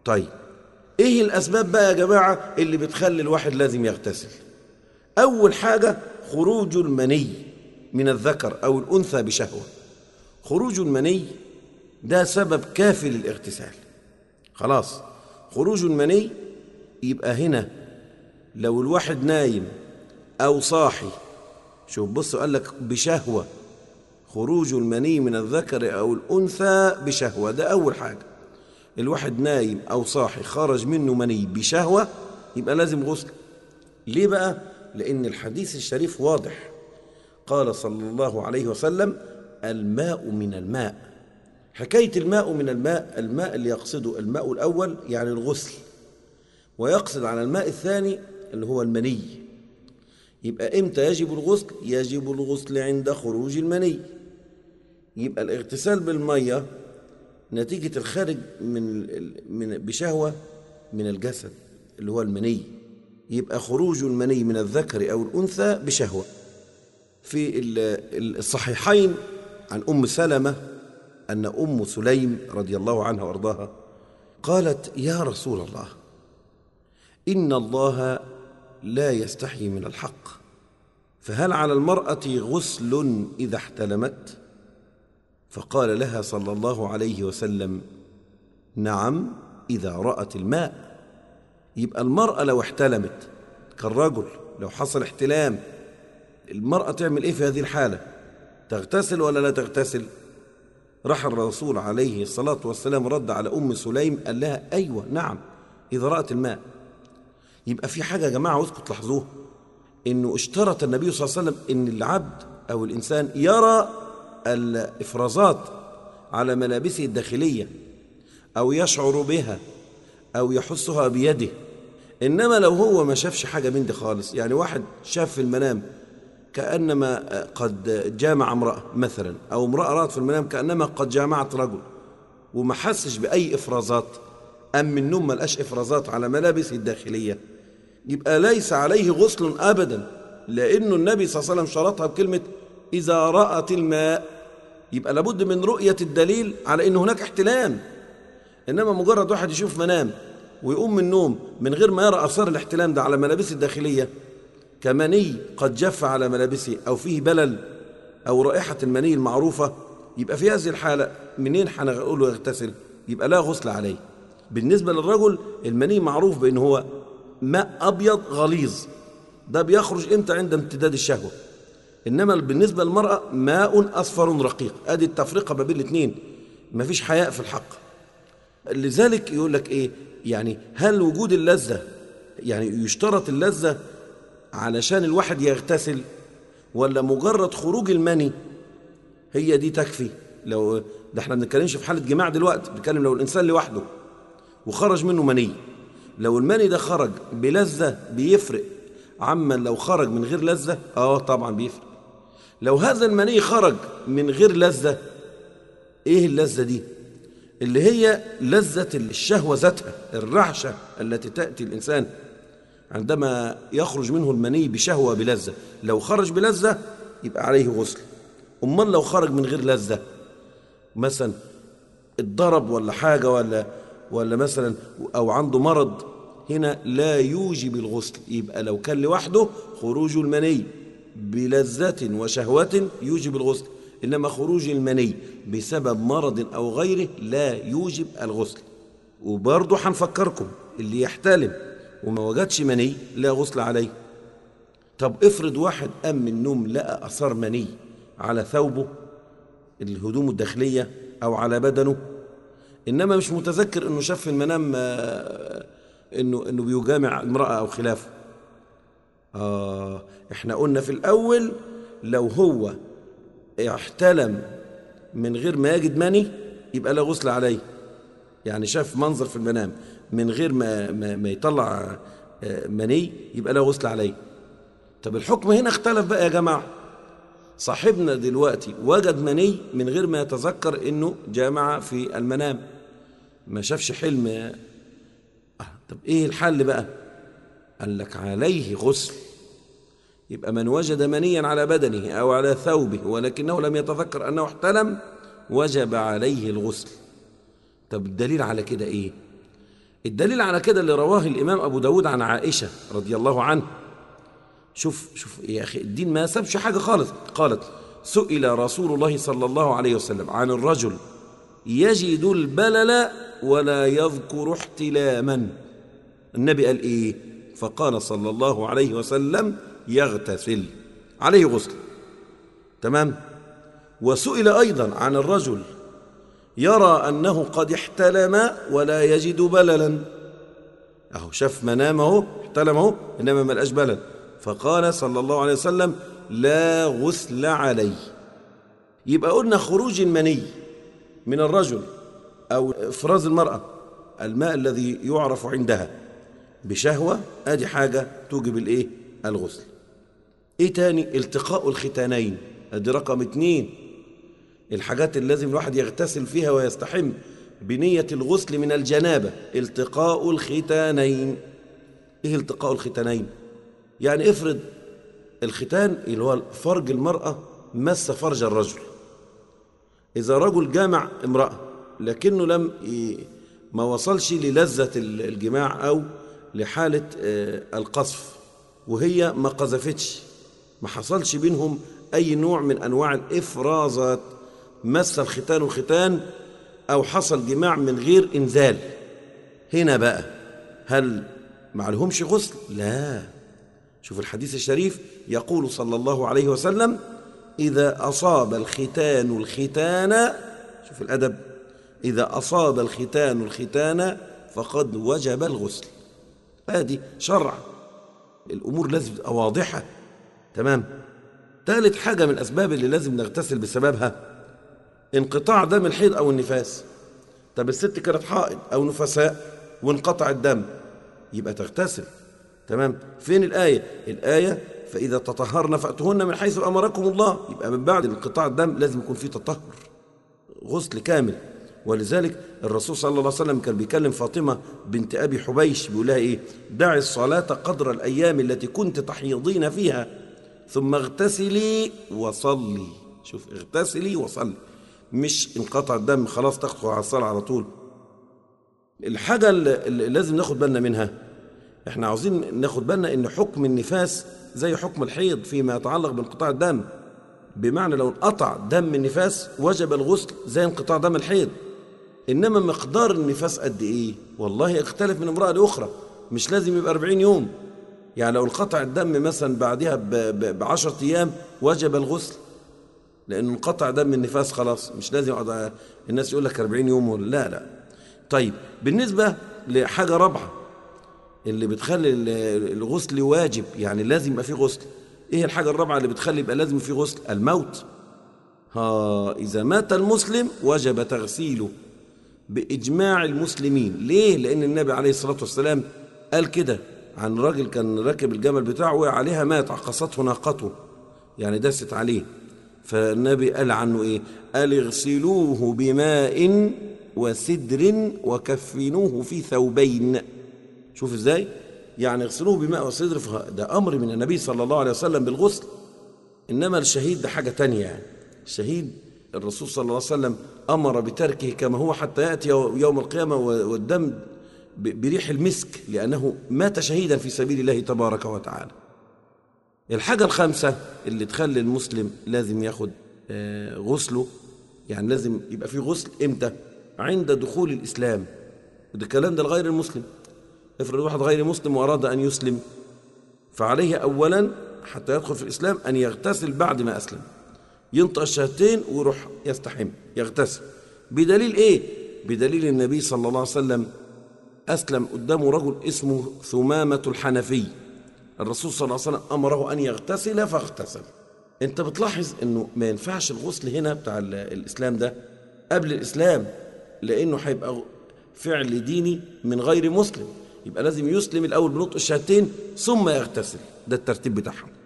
طيب ايه الاسباب بقى يا جماعه اللي بتخلي الواحد لازم يغتسل اول حاجه خروج المني من الذكر او الانثى بشهوه خروج المني ده سبب كافي للاغتسال خلاص خروج المني يبقى هنا لو الواحد نايم او صاحي شوف بص قال لك بشهوه خروج المني من الذكر او الانثى بشهوه ده اول حاجه الواحد نايم او صاحي خرج منه مني بشهوه يبقى لازم غسل ليه بقى لان الحديث الشريف واضح قال صلى الله عليه وسلم الماء من الماء حكايه الماء من الماء الماء اللي يقصده الماء الاول يعني الغسل ويقصد على الماء الثاني اللي هو المني يبقى امتى يجب الغسل يجب الغسل عند خروج المني يبقى الاغتسال بالميه نتيجه الخارج من من بشهوه من الجسد اللي هو المني يبقى خروج المني من الذكر او الانثى بشهوه في الصحيحين عن ام سلمه ان ام سليم رضي الله عنها وارضاها قالت يا رسول الله ان الله لا يستحي من الحق فهل على المراه غسل اذا احتلمت فقال لها صلى الله عليه وسلم نعم اذا رات الماء يبقى المراه لو احتلمت كالرجل لو حصل احتلام المراه تعمل ايه في هذه الحاله تغتسل ولا لا تغتسل راح الرسول عليه الصلاه والسلام رد على ام سليم قال لها ايوه نعم اذا رات الماء يبقى في حاجه يا جماعه عاوزكم تلاحظوها انه اشترط النبي صلى الله عليه وسلم ان العبد او الانسان يرى الافرازات على ملابسه الداخليه او يشعر بها او يحسها بيده انما لو هو ما شافش حاجه من دي خالص يعني واحد شاف في المنام كانما قد جامع امراه مثلا او امراه رات في المنام كانما قد جامعت رجل وما حسش باي افرازات ام من النوم ما لقاش افرازات على ملابسه الداخليه يبقى ليس عليه غسل ابدا لانه النبي صلى الله عليه وسلم شرطها بكلمه اذا رات الماء يبقى لابد من رؤيه الدليل على ان هناك احتلام انما مجرد واحد يشوف منام ويقوم من النوم من غير ما يرى اثار الاحتلام ده على ملابسه الداخليه كمني قد جف على ملابسه او فيه بلل او رائحه المني المعروفه يبقى في هذه الحاله منين هنقول له يغتسل يبقى لا غسل عليه بالنسبه للرجل المني معروف بان هو ماء ابيض غليظ ده بيخرج امتى عند امتداد الشهوه انما بالنسبه للمراه ماء اصفر رقيق ادي التفرقه ما بين الاثنين مفيش حياء في الحق لذلك يقول لك ايه يعني هل وجود اللذه يعني يشترط اللذه علشان الواحد يغتسل ولا مجرد خروج المني هي دي تكفي لو ده احنا ما بنتكلمش في حاله جماع دلوقتي بنتكلم لو الانسان لوحده وخرج منه مني لو المني ده خرج بلذه بيفرق عما لو خرج من غير لذه اه طبعا بيفرق لو هذا المني خرج من غير لذه ايه اللذه دي اللي هي لذه الشهوه ذاتها الرعشه التي تاتي الانسان عندما يخرج منه المني بشهوه بلذه لو خرج بلذه يبقى عليه غسل امال لو خرج من غير لذه مثلا اتضرب ولا حاجه ولا ولا مثلا او عنده مرض هنا لا يوجب الغسل يبقى لو كان لوحده خروج المني بلذة وشهوة يوجب الغسل إنما خروج المني بسبب مرض أو غيره لا يوجب الغسل وبرضه هنفكركم اللي يحتلم وما وجدش مني لا غسل عليه طب افرض واحد قام من النوم لقى أثار مني على ثوبه الهدوم الداخلية أو على بدنه إنما مش متذكر إنه شاف في المنام إنه إنه بيجامع امرأة أو خلافه آه إحنا قلنا في الأول لو هو احتلم من غير ما يجد مني يبقى لا غسل عليه يعني شاف منظر في المنام من غير ما, ما, ما يطلع مني يبقى لا غسل عليه طب الحكم هنا اختلف بقى يا جماعة صاحبنا دلوقتي وجد مني من غير ما يتذكر انه جامع في المنام ما شافش حلم آه طب ايه الحل بقى قال لك عليه غسل يبقى من وجد منيا على بدنه او على ثوبه ولكنه لم يتذكر انه احتلم وجب عليه الغسل طب الدليل على كده ايه الدليل على كده اللي رواه الإمام أبو داود عن عائشة رضي الله عنه شوف شوف يا أخي الدين ما سابش حاجة خالص قالت سئل رسول الله صلى الله عليه وسلم عن الرجل يجد البلل ولا يذكر احتلاما النبي قال إيه فقال صلى الله عليه وسلم يغتسل عليه غسل تمام وسئل أيضا عن الرجل يرى أنه قد احتلم ولا يجد بللا أهو شاف منامه احتلم اهو إنما ما لقاش بلل فقال صلى الله عليه وسلم لا غسل عليه يبقى قلنا خروج المني من الرجل أو إفراز المرأة الماء الذي يعرف عندها بشهوة ادي حاجة توجب الايه الغسل ايه تاني التقاء الختانين ادي رقم اتنين الحاجات اللي لازم الواحد يغتسل فيها ويستحم بنية الغسل من الجنابة التقاء الختانين ايه التقاء الختانين يعني افرض الختان اللي هو فرج المرأة مس فرج الرجل إذا رجل جامع امرأة لكنه لم ي... ما وصلش للذة الجماع أو لحالة القصف وهي ما قذفتش ما حصلش بينهم أي نوع من أنواع الإفرازات مس الختان الختان أو حصل جماع من غير إنزال هنا بقى هل ما عليهمش غسل؟ لا شوف الحديث الشريف يقول صلى الله عليه وسلم إذا أصاب الختان الختان شوف الأدب إذا أصاب الختان الختان فقد وجب الغسل هذه شرع الأمور لازم تبقى واضحة تمام ثالث حاجة من الأسباب اللي لازم نغتسل بسببها انقطاع دم الحيض أو النفاس طب الست كانت حائض أو نفساء وانقطع الدم يبقى تغتسل تمام فين الآية الآية فإذا تطهرن فأتهن من حيث أمركم الله يبقى من بعد انقطاع الدم لازم يكون فيه تطهر غسل كامل ولذلك الرسول صلى الله عليه وسلم كان بيكلم فاطمة بنت أبي حبيش بيقول لها إيه دعي الصلاة قدر الأيام التي كنت تحيضين فيها ثم اغتسلي وصلي شوف اغتسلي وصلي مش انقطع الدم خلاص تدخل على الصلاة على طول الحاجة اللي لازم ناخد بالنا منها احنا عاوزين ناخد بالنا ان حكم النفاس زي حكم الحيض فيما يتعلق بانقطاع الدم بمعنى لو انقطع دم النفاس وجب الغسل زي انقطاع دم الحيض انما مقدار النفاس قد ايه والله يختلف من امراه لاخرى مش لازم يبقى 40 يوم يعني لو انقطع الدم مثلا بعدها ب 10 ايام وجب الغسل لان انقطع دم النفاس خلاص مش لازم يقعد الناس يقول لك 40 يوم ولا لا لا طيب بالنسبه لحاجه رابعه اللي بتخلي الغسل واجب يعني لازم يبقى فيه غسل ايه الحاجه الرابعه اللي بتخلي يبقى لازم فيه غسل الموت ها اذا مات المسلم وجب تغسيله باجماع المسلمين ليه لان النبي عليه الصلاه والسلام قال كده عن راجل كان راكب الجمل بتاعه وقع عليها مات عقصته ناقته يعني دست عليه فالنبي قال عنه ايه قال اغسلوه بماء وسدر وكفنوه في ثوبين شوف ازاي يعني اغسلوه بماء وسدر ده امر من النبي صلى الله عليه وسلم بالغسل انما الشهيد ده حاجه تانية يعني الشهيد الرسول صلى الله عليه وسلم امر بتركه كما هو حتى ياتي يوم القيامه والدم بريح المسك لانه مات شهيدا في سبيل الله تبارك وتعالى الحاجه الخامسه اللي تخلي المسلم لازم ياخد غسله يعني لازم يبقى فيه غسل امتى عند دخول الاسلام وده الكلام ده لغير المسلم افرض واحد غير مسلم وأراد أن يسلم فعليه أولا حتى يدخل في الإسلام أن يغتسل بعد ما أسلم ينطق الشهادتين ويروح يستحم يغتسل بدليل إيه؟ بدليل النبي صلى الله عليه وسلم أسلم قدامه رجل اسمه ثمامة الحنفي الرسول صلى الله عليه وسلم أمره أن يغتسل فاغتسل أنت بتلاحظ أنه ما ينفعش الغسل هنا بتاع الإسلام ده قبل الإسلام لأنه هيبقى فعل ديني من غير مسلم يبقى لازم يسلم الأول بنطق الشهادتين ثم يغتسل ده الترتيب بتاعهم